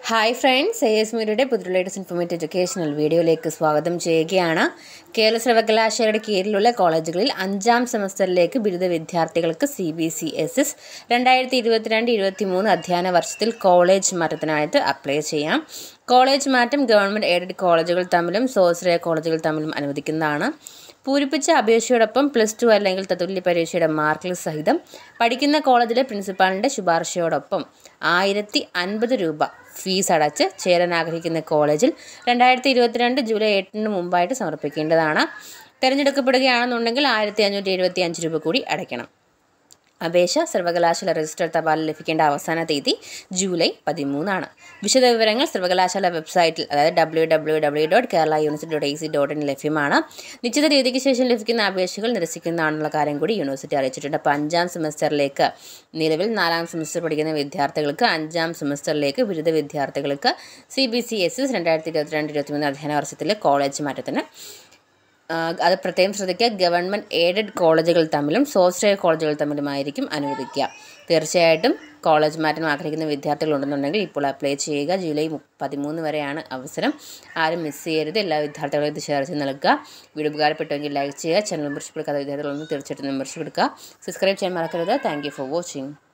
hi friends A S മീഡിയയുടെ പുതിയ latest informative educational വീഡിയോയിലേക്ക് സ്വാഗതം ചെയ്യുകയാണ് കേരള സർവകലാശാലയുടെ കീഴിലുള്ള കോളേജുകളിൽ അഞ്ചാം സെമസ്റ്ററിലേക്ക് ബിരുദ വിദ്യാർത്ഥികൾക്ക് C B C S S രണ്ടായിരത്തി ഇരുപത്തിരണ്ട് ഇരുപത്തി മൂന്ന് അധ്യയന വർഷത്തിൽ കോളേജ് മാറ്റത്തിനായിട്ട് അപ്ലൈ ചെയ്യാം കോളേജ് മാറ്റം ഗവൺമെൻറ് എയ്ഡഡ് കോളേജുകൾ തമ്മിലും സ്വാശ്രയ കോളേജുകൾ തമ്മിലും അനുവദിക്കുന്നതാണ് പൂരിപ്പിച്ച അപേക്ഷയോടൊപ്പം പ്ലസ് ടു അല്ലെങ്കിൽ തത്തുല്യ പരീക്ഷയുടെ മാർക്കിൽ സഹിതം പഠിക്കുന്ന കോളേജിലെ പ്രിൻസിപ്പാളിൻ്റെ ശുപാർശയോടൊപ്പം ആയിരത്തി അൻപത് രൂപ ഫീസ് അടച്ച് ചേരാൻ ആഗ്രഹിക്കുന്ന കോളേജിൽ രണ്ടായിരത്തി ഇരുപത്തിരണ്ട് ജൂലൈ എട്ടിന് മുമ്പായിട്ട് സമർപ്പിക്കേണ്ടതാണ് തിരഞ്ഞെടുക്കപ്പെടുകയാണെന്നുണ്ടെങ്കിൽ ആയിരത്തി അഞ്ഞൂറ്റി എഴുപത്തി അഞ്ച് രൂപ കൂടി അടയ്ക്കണം അപേക്ഷ സർവകലാശാല രജിസ്റ്റർ തപാലിൽ ലഭിക്കേണ്ട അവസാന തീയതി ജൂലൈ പതിമൂന്നാണ് വിശദവിവരങ്ങൾ സർവകലാശാല വെബ്സൈറ്റിൽ അതായത് W W W dot Kerala university dot A C dot in ലഭ്യമാണ് നിശ്ചിത തീയതിക്ക് ശേഷം ലഭിക്കുന്ന അപേക്ഷകൾ നിരസിക്കുന്നതാണെന്നുള്ള കാര്യം കൂടി യൂണിവേഴ്സിറ്റി അറിയിച്ചിട്ടുണ്ട് അപ്പോൾ അഞ്ചാം സെമസ്റ്ററിലേക്ക് നിലവിൽ നാലാം സെമസ്റ്റർ പഠിക്കുന്ന വിദ്യാർത്ഥികൾക്ക് അഞ്ചാം സെമസ്റ്ററിലേക്ക് ബിരുദ വിദ്യാർത്ഥികൾക്ക് C B C S S രണ്ടായിരത്തി ഇരുപത്തിരണ്ട് ഇരുപത്തിമൂന്ന് അധ്യയന വർഷത്തിലെ കോളേജ് മാറ്റത്തിന് അത് പ്രത്യേകം ശ്രദ്ധിക്കുക ഗവൺമെൻറ് എയ്ഡഡ് കോളേജുകൾ തമ്മിലും സ്വാശ്രയ കോളേജുകൾ തമ്മിലുമായിരിക്കും അനുവദിക്കുക തീർച്ചയായിട്ടും കോളേജ് മാറ്റം ആഗ്രഹിക്കുന്ന വിദ്യാർത്ഥികളുണ്ടെന്നുണ്ടെങ്കിൽ ഇപ്പോൾ അപ്ലൈ ചെയ്യുക ജൂലൈ പതിമൂന്ന് വരെയാണ് അവസരം ആരും മിസ് ചെയ്യരുത് എല്ലാ വിദ്യാർത്ഥികളും ഇത് ഷെയർ ചെയ്ത് നൽകുക വീഡിയോ ഉപകാരപ്പെട്ടുവെങ്കിൽ ലൈക്ക് ചെയ്യുക ചാനൽ മെമ്പർഷിപ്പ് എടുക്കാത്ത വിദ്യാർത്ഥികളൊന്നും തീർച്ചയായിട്ടും മെമ്പർഷിപ്പ് എടുക്കുക സബ്സ്ക്രൈബ് ചെയ്യാൻ മറക്കരുത് താങ്ക് ഫോർ വാച്ചിങ്